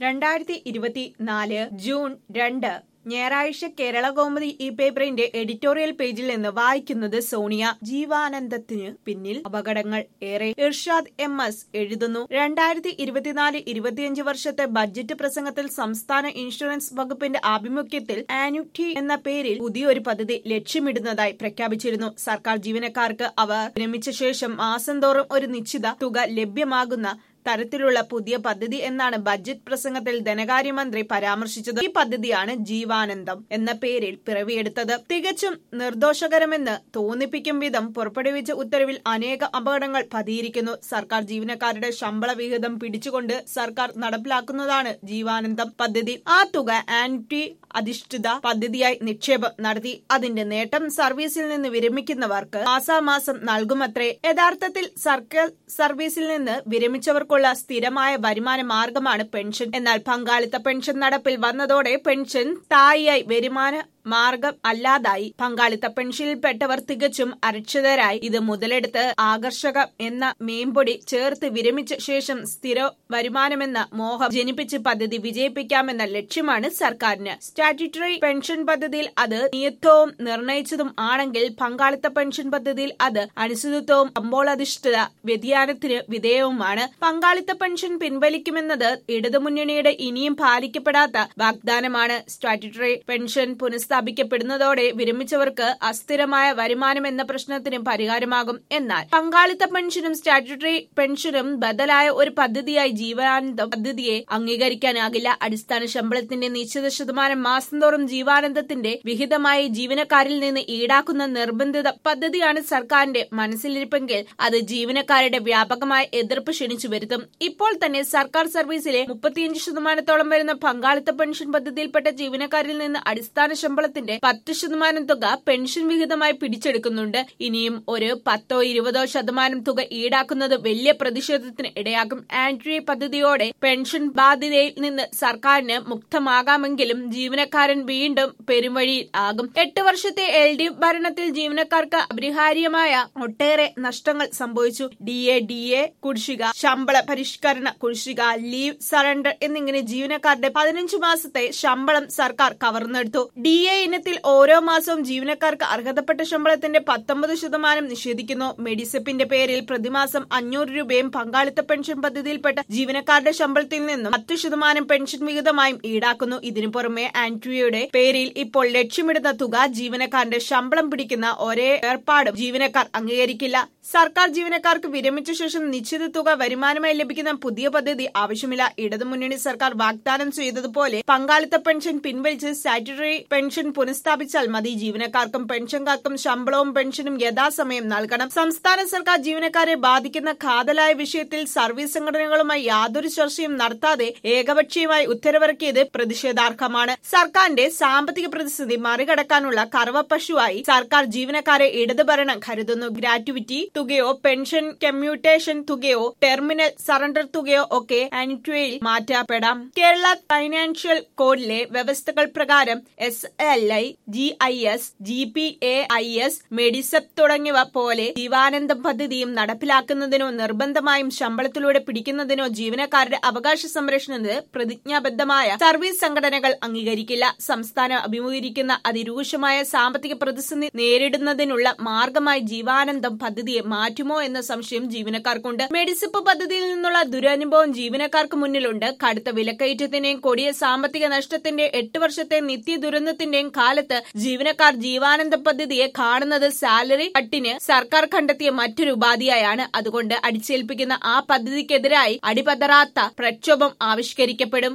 രണ്ടായിരത്തി ഇരുപത്തിനാല് ജൂൺ രണ്ട് ഞായറാഴ്ച കേരള കൗമുദി ഈ പേപ്പറിന്റെ എഡിറ്റോറിയൽ പേജിൽ നിന്ന് വായിക്കുന്നത് സോണിയ ജീവാനന്ദത്തിന് പിന്നിൽ അപകടങ്ങൾ ഏറെ ഇർഷാദ് എം എസ് എഴുതുന്നു രണ്ടായിരത്തി ഇരുപത്തിനാല് ഇരുപത്തിയഞ്ച് വർഷത്തെ ബജറ്റ് പ്രസംഗത്തിൽ സംസ്ഥാന ഇൻഷുറൻസ് വകുപ്പിന്റെ ആഭിമുഖ്യത്തിൽ ആനുറ്റി എന്ന പേരിൽ പുതിയൊരു പദ്ധതി ലക്ഷ്യമിടുന്നതായി പ്രഖ്യാപിച്ചിരുന്നു സർക്കാർ ജീവനക്കാർക്ക് അവർ വിരമിച്ച ശേഷം മാസം തോറും ഒരു നിശ്ചിത തുക ലഭ്യമാകുന്ന തരത്തിലുള്ള പുതിയ പദ്ധതി എന്നാണ് ബജറ്റ് പ്രസംഗത്തിൽ ധനകാര്യമന്ത്രി പരാമർശിച്ചത് ഈ പദ്ധതിയാണ് ജീവാനന്ദം എന്ന പേരിൽ പിറവിയെടുത്തത് തികച്ചും നിർദോഷകരമെന്ന് തോന്നിപ്പിക്കും വിധം പുറപ്പെടുവിച്ച ഉത്തരവിൽ അനേക അപകടങ്ങൾ പതിയിരിക്കുന്നു സർക്കാർ ജീവനക്കാരുടെ ശമ്പള വിഹിതം പിടിച്ചുകൊണ്ട് സർക്കാർ നടപ്പിലാക്കുന്നതാണ് ജീവാനന്ദം പദ്ധതി ആ തുക ആന്റി അധിഷ്ഠിത പദ്ധതിയായി നിക്ഷേപം നടത്തി അതിന്റെ നേട്ടം സർവീസിൽ നിന്ന് വിരമിക്കുന്നവർക്ക് മാസാമാസം നൽകുമത്രേ യഥാർത്ഥത്തിൽ സർക്കാർ സർവീസിൽ നിന്ന് വിരമിച്ചവർക്കുള്ള സ്ഥിരമായ വരുമാന മാർഗമാണ് പെൻഷൻ എന്നാൽ പങ്കാളിത്ത പെൻഷൻ നടപ്പിൽ വന്നതോടെ പെൻഷൻ സ്ഥായിയായി വരുമാന മാർഗം അല്ലാതായി പങ്കാളിത്ത പെൻഷനിൽപ്പെട്ടവർ തികച്ചും അരക്ഷിതരായി ഇത് മുതലെടുത്ത് ആകർഷകം എന്ന മേമ്പൊടി ചേർത്ത് വിരമിച്ച ശേഷം സ്ഥിര വരുമാനമെന്ന മോഹം ജനിപ്പിച്ച് പദ്ധതി വിജയിപ്പിക്കാമെന്ന ലക്ഷ്യമാണ് സർക്കാരിന് സ്റ്റാറ്റ്യൂട്ടറി പെൻഷൻ പദ്ധതിയിൽ അത് നിയത്വവും നിർണയിച്ചതും ആണെങ്കിൽ പങ്കാളിത്ത പെൻഷൻ പദ്ധതിയിൽ അത് അനിശ്ചിതത്വവും അമ്പോളധിഷ്ഠിത വ്യതിയാനത്തിന് വിധേയവുമാണ് പങ്കാളിത്ത പെൻഷൻ പിൻവലിക്കുമെന്നത് ഇടതുമുന്നണിയുടെ ഇനിയും പാലിക്കപ്പെടാത്ത വാഗ്ദാനമാണ് സ്റ്റാറ്റ്യൂട്ടറി പെൻഷൻ പുനഃസ്ഥാപിക്കപ്പെടുന്നതോടെ വിരമിച്ചവർക്ക് അസ്ഥിരമായ വരുമാനം എന്ന പ്രശ്നത്തിന് പരിഹാരമാകും എന്നാൽ പങ്കാളിത്ത പെൻഷനും സ്റ്റാറ്റ്യൂട്ടറി പെൻഷനും ബദലായ ഒരു പദ്ധതിയായി ജീവാനന്ദ പദ്ധതിയെ അംഗീകരിക്കാനാകില്ല അടിസ്ഥാന ശമ്പളത്തിന്റെ നിശ്ചിത ശതമാനം മാസം തോറും ജീവാനന്ദത്തിന്റെ വിഹിതമായി ജീവനക്കാരിൽ നിന്ന് ഈടാക്കുന്ന നിർബന്ധിത പദ്ധതിയാണ് സർക്കാരിന്റെ മനസ്സിലിരിപ്പെങ്കിൽ അത് ജീവനക്കാരുടെ വ്യാപകമായ എതിർപ്പ് ക്ഷണിച്ചു വരുത്തും ഇപ്പോൾ തന്നെ സർക്കാർ സർവീസിലെ മുപ്പത്തിയഞ്ച് ശതമാനത്തോളം വരുന്ന പങ്കാളിത്ത പെൻഷൻ പദ്ധതിയിൽപ്പെട്ട ജീവനക്കാരിൽ നിന്ന് അടിസ്ഥാന ശമ്പളത്തിന്റെ പത്ത് ശതമാനം തുക പെൻഷൻ വിഹിതമായി പിടിച്ചെടുക്കുന്നുണ്ട് ഇനിയും ഒരു പത്തോ ഇരുപതോ ശതമാനം തുക ഈടാക്കുന്നത് വലിയ പ്രതിഷേധത്തിന് ഇടയാക്കും ആന്റി പദ്ധതിയോടെ പെൻഷൻ ബാധ്യതയിൽ നിന്ന് സർക്കാരിന് മുക്തമാകാമെങ്കിലും ജീവനക്കാരൻ വീണ്ടും പെരുവഴിയിൽ ആകും എട്ട് വർഷത്തെ എൽ ഡി എഫ് ഭരണത്തിൽ ജീവനക്കാർക്ക് അപരിഹാര്യമായ ഒട്ടേറെ നഷ്ടങ്ങൾ സംഭവിച്ചു ഡി എ ഡി എ കുടിശ്ശിക ശമ്പള പരിഷ്കരണ കുടിശ്ശിക ലീവ് സറണ്ടർ എന്നിങ്ങനെ ജീവനക്കാരുടെ പതിനഞ്ചു മാസത്തെ ശമ്പളം സർക്കാർ കവർന്നെടുത്തു ഡി എ ഇനത്തിൽ ഓരോ മാസവും ജീവനക്കാർക്ക് അർഹതപ്പെട്ട ശമ്പളത്തിന്റെ പത്തൊമ്പത് ശതമാനം നിഷേധിക്കുന്നു മെഡിസെപ്പിന്റെ പേരിൽ പ്രതിമാസം അഞ്ഞൂറ് രൂപയും പങ്കാളിത്ത പെൻഷൻ പദ്ധതിയിൽപ്പെട്ട ജീവനക്കാരുടെ ശമ്പളത്തിൽ നിന്നും പത്ത് ശതമാനം പെൻഷൻ വിഹിതമായും ഈടാക്കുന്നു ഇതിനു പുറമെ ആന്റിയുടെ പേരിൽ ഇപ്പോൾ ലക്ഷ്യമിടുന്ന തുക ജീവനക്കാരന്റെ ശമ്പളം പിടിക്കുന്ന ഒരേ ഏർപ്പാടും ജീവനക്കാർ അംഗീകരിക്കില്ല സർക്കാർ ജീവനക്കാർക്ക് വിരമിച്ച ശേഷം നിശ്ചിത തുക വരുമാനമായി ലഭിക്കുന്ന പുതിയ പദ്ധതി ആവശ്യമില്ല ഇടതുമുന്നണി സർക്കാർ വാഗ്ദാനം ചെയ്തതുപോലെ പങ്കാളിത്ത പെൻഷൻ പിൻവലിച്ച് സ്റ്റാറ്റ്യൂട്ടറി പെൻഷൻ പുനഃസ്ഥാപിച്ചാൽ മതി ജീവനക്കാർക്കും പെൻഷൻകാർക്കും ശമ്പളവും പെൻഷനും യഥാസമയം നൽകണം സംസ്ഥാന സർക്കാർ ജീവനക്കാരെ ബാധിക്കുന്ന കാതലായ വിഷയത്തിൽ സർവീസ് സംഘടനകളുമായി യാതൊരു ചർച്ചയും നടത്താതെ ഏകപക്ഷീയമായി ഉത്തരവിറക്കിയത് പ്രതിഷേധാർഹമാണ് സർക്കാരിന്റെ സാമ്പത്തിക പ്രതിസന്ധി മറികടക്കാനുള്ള കറവപ്പശുവായി സർക്കാർ ജീവനക്കാരെ ഇടതു ഭരണം കരുതുന്നു ഗ്രാറ്റുവിറ്റി തുകയോ പെൻഷൻ കമ്മ്യൂട്ടേഷൻ തുകയോ ടെർമിനൽ സറണ്ടർ തുകയോ ഒക്കെ ആനുറ്റുവയിൽ മാറ്റപ്പെടാം കേരള ഫൈനാൻഷ്യൽ കോഡിലെ വ്യവസ്ഥകൾ പ്രകാരം S L I G I S G P A I S Medisep തുടങ്ങിയവ പോലെ ജീവാനന്ദം പദ്ധതിയും നടപ്പിലാക്കുന്നതിനോ നിർബന്ധമായും ശമ്പളത്തിലൂടെ പിടിക്കുന്നതിനോ ജീവനക്കാരുടെ അവകാശ സംരക്ഷണത്തിന് പ്രതിജ്ഞാബദ്ധമായ സർവീസ് സംഘടനകൾ അംഗീകരിക്കില്ല സംസ്ഥാനം അഭിമുഖീകരിക്കുന്ന അതിരൂക്ഷമായ സാമ്പത്തിക പ്രതിസന്ധി നേരിടുന്നതിനുള്ള മാർഗമായി ജീവാനന്ദം പദ്ധതിയെ മാറ്റുമോ എന്ന സംശയം ജീവനക്കാർക്കുണ്ട് മെഡിസിപ്പ് പദ്ധതിയിൽ നിന്നുള്ള ദുരനുഭവം ജീവനക്കാർക്ക് മുന്നിലുണ്ട് കടുത്ത വിലക്കയറ്റത്തിന്റെയും കൊടിയ സാമ്പത്തിക നഷ്ടത്തിന്റെ എട്ട് വർഷത്തെ നിത്യ ദുരന്തത്തിന്റെയും കാലത്ത് ജീവനക്കാർ ജീവാനന്ദ പദ്ധതിയെ കാണുന്നത് സാലറി കട്ടിന് സർക്കാർ കണ്ടെത്തിയ മറ്റൊരു ഉപാധിയായാണ് അതുകൊണ്ട് അടിച്ചേൽപ്പിക്കുന്ന ആ പദ്ധതിക്കെതിരായി അടിപതറാത്ത പ്രക്ഷോഭം ആവിഷ്കരിക്കപ്പെടും